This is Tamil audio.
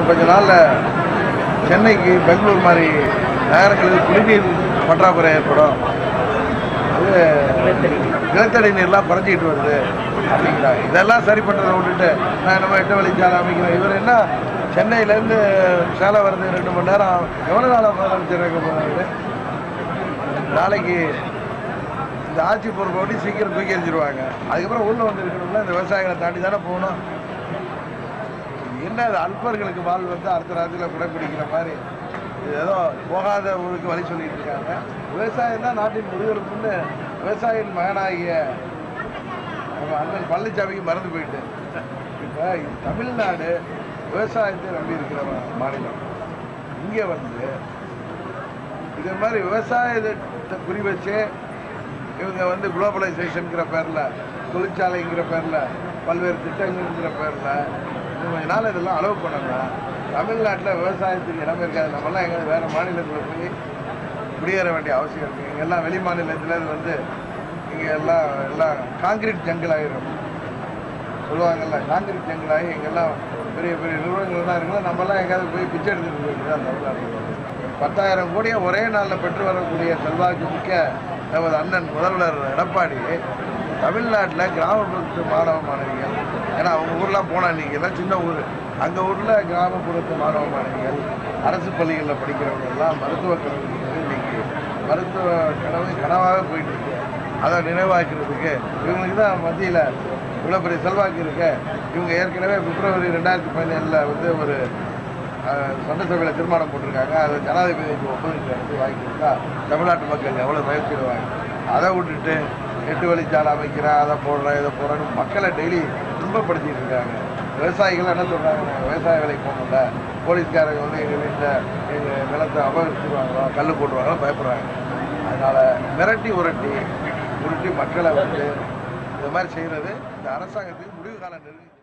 இன்னும் கொஞ்ச நாளில் சென்னைக்கு பெங்களூர் மாதிரி நகரங்களுக்கு குடிநீர் பற்றாக்குறை ஏற்படும் அது நிலத்தடி நீர்லாம் குறைஞ்சிக்கிட்டு வருது அப்படிங்கிறாங்க இதெல்லாம் சரி பண்ணுறதை விட்டுட்டு நான் நம்ம எட்டு வழிச்சாலை அமைக்கிறேன் இவர் என்ன சென்னையிலேருந்து சேலம் வருது ரெண்டு மணி நேரம் எவ்வளோ நாளாக முதலமைச்சர் இருக்க போகிறாரு நாளைக்கு இந்த ஆட்சி பொறுப்பை ஒட்டி சீக்கிரம் தூக்கி எறிஞ்சிருவாங்க அதுக்கப்புறம் உள்ள வந்து இருக்கணும்ல இந்த விவசாயிகளை தாண்டி தானே போகணும் என்ன இது அல்பர்களுக்கு வாழ் வந்து அடுத்த ராஜ்யத்தில் குடைப்பிடிக்கிற மாதிரி இது ஏதோ போகாத ஊருக்கு வழி சொல்லிட்டு இருக்காங்க விவசாயம் தான் நாட்டின் முதுகெலும்புன்னு விவசாயியின் மகனாகிய நம்ம அண்ணன் பழனிசாமிக்கு மறந்து போயிட்டு இப்போ தமிழ்நாடு விவசாயத்தை நம்பி இருக்கிற மா- மாநிலம் இங்கே வந்து இதே மாதிரி விவசாயத்தை குறி வச்சு இவங்க வந்து குளோபலைசேஷனுங்கிற பேரில் தொழிற்சாலைங்கிற பேரில் பல்வேறு திட்டங்கள்ங்கிற பேரில் இதனால் இதெல்லாம் அலோவ் பண்ணணும் தமிழ்நாட்டில் விவசாயத்துக்கு இடம் இருக்காது நம்மலாம் எங்கே வேறு மாநிலத்தில் போய் குடியேற வேண்டிய அவசியம் இருக்குது இங்கே எல்லாம் வெளி மாநிலத்தில் இது வந்து இங்கே எல்லாம் எல்லாம் காங்கிரீட் ஜங்கிள் ஆகிரும் சொல்லுவாங்கல்ல காங்கிரீட் ஜங்கிள் ஆகி இங்கெல்லாம் பெரிய பெரிய நிறுவனங்கள் தான் இருக்குல்ல நம்மலாம் எங்கேயாவது போய் பிச்சை எடுத்துகிட்டு போயிட்டு தான் தமிழ்நாட்டில் பத்தாயிரம் கோடியை ஒரே நாளில் பெற்று வரக்கூடிய செல்வாக்கு மிக்க நமது அண்ணன் முதல்வர் எடப்பாடி தமிழ்நாட்டில் கிராமப்புறத்து மாணவ மாணவிகள் ஏன்னா அவங்க ஊர்லாம் போனால் நீங்கள் எல்லாம் சின்ன ஊர் அங்கே ஊரில் கிராமப்புறத்து மாணவ மாணவிகள் அரசு பள்ளிகளில் படிக்கிறவங்க எல்லாம் மருத்துவ கல்வி இன்னைக்கு மருத்துவ கனவு கனவாக போயிட்டு இருக்கு அதை நினைவாக்கிறதுக்கு இவங்களுக்கு தான் மத்தியில் இவ்வளோ பெரிய செல்வாக்கு இருக்கு இவங்க ஏற்கனவே பிப்ரவரி ரெண்டாயிரத்தி பதினேழில் வந்து ஒரு அஹ், சட்டசபையில் தீர்மானம் போட்டிருக்காங்க அதை ஜனாதிபதிக்கு ஒப்புதல் எடுத்து வாங்கி கொடுத்தா தமிழ்நாட்டு மக்கள் எவ்வளோ மகிழ்ச்சிடுவாங்க அதை விட்டுட்டு எட்டு வழிச்சாலை அமைக்கிறேன் அதை போடுறேன் இதை போடுறேன்னு மக்களை டெய்லி துன்பப்படுத்திட்டு இருக்காங்க விவசாயிகள் என்ன சொல்கிறாங்க விவசாய வேலைக்கு போகணும்ல போலீஸ்காரங்க வந்து எங்கள் வீட்டில் எங்கள் நிலத்தை அபகரிச்சிருவாங்களோ கல் போட்டுருவாங்களோ பயப்படுறாங்க அதனால் மிரட்டி உரட்டி உருட்டி மக்களை வந்து இந்த மாதிரி செய்கிறது இந்த அரசாங்கத்துக்கு முடிவு காலம் நெருங்கி